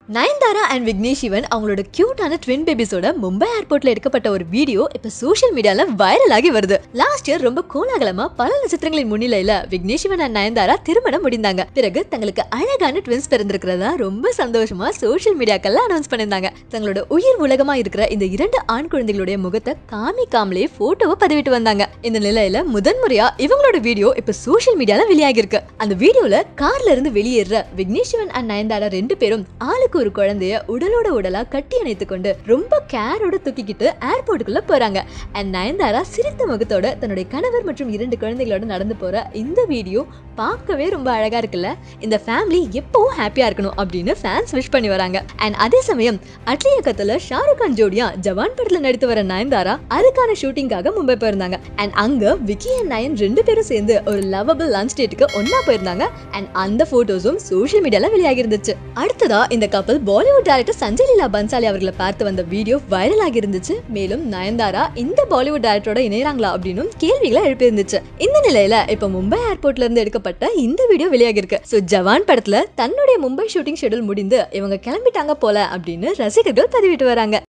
Nayanthara and Vignesh Sivan அவங்களோட கியூட்டான twin பேபிஸோட Mumbai ஏர்போர்ட்ல எடுக்கப்பட்ட ஒரு வீடியோ இப்ப சோஷியல் மீடியால வைரல் ஆகி வருது லாஸ்ட் இயர் ரொம்ப கோலாகலமா பல நட்சத்திரங்களின் முன்னிலையில விக்னேஷ் சிவன் அண்ட் நயன்தாரா திருமணம் முடிந்தாங்க பிறகு தங்களுக்கு அழகான ட்வின்ஸ் பிறந்திருக்கிறதா ரொம்ப சந்தோஷமா சோஷியல் மீடியாக்கள்ல அனௌன்ஸ் பண்ணியிருந்தாங்க தங்களோட உயிர் உலகமா இருக்கிற இந்த இரண்டு ஆண் குழந்தைகளுடைய முகத்தை காமிக்காமலே போட்டோவை பதிவிட்டு வந்தாங்க இந்த நிலையில முதன்முறையா இவங்களோட வீடியோ இப்ப சோஷியல் மீடியால வெளியாகி இருக்கு அந்த வீடியோல கார்ல இருந்து வெளியேற விக்னேஷ் சிவன் அண்ட் நயன்தாரா ரெண்டு பேரும் ஆளுக்கு ஒரு குழந்தைய உடலோட உடலா கட்டி அணைத்து கொண்டு ரொம்ப கேரோட தூக்கிக்கிட்டு ஏர்போர்ட்டுக்குள்ள போறாங்க அண்ட் நயன்தாரா சிரித்த முகத்தோட தன்னுடைய கணவர் மற்றும் இரண்டு குழந்தைகளோட நடந்து போற இந்த வீடியோ பார்க்கவே ரொம்ப அழகா இருக்குல்ல இந்த ஃபேமிலி எப்பவும் ஹாப்பியா இருக்கணும் அப்படின்னு ஃபேன்ஸ் விஷ் பண்ணி வராங்க அண்ட் அதே சமயம் அட்லி இயக்கத்துல ஷாருக் கான் ஜோடியா ஜவான் படத்துல நடித்து வர நயன்தாரா அதுக்கான ஷூட்டிங்காக மும்பை போயிருந்தாங்க அண்ட் அங்க விக்கி அண்ட் நயன் ரெண்டு பேரும் சேர்ந்து ஒரு லவபிள் லஞ்ச் டேட்டுக்கு ஒன்னா போயிருந்தாங்க அண்ட் அந்த போட்டோஸும் சோஷியல் மீடியால வெளியாகி இருந்துச்சு அடுத்ததா இந்த கப்பல் பாலிவுட் டைரக்டர் சஞ்சய் லீலா பன்சாலி அவர்களை பார்த்து வந்த வீடியோ வைரல் ஆகி இருந்துச்சு மேலும் நயன்தாரா இந்த பாலிவுட் டைரக்டரோட இணையறாங்களா அப்படின்னு கேள்விகளை எழுப்பி இருந்துச்சு இந்த நிலையில இப்ப மும்பை ஏர்போர்ட்ல இருந்து எடுக்கப்பட்ட இந்த வீடியோ வெளியாகி இருக்கு சோ ஜவான் படத்துல தன்னுடைய மும்பை ஷூட்டிங் ஷெட்யூல் முடிந்து இவங்க கிளம்பிட்டாங்க போல அப்படின்னு ரசிகர்கள் பதிவிட்டு வராங்க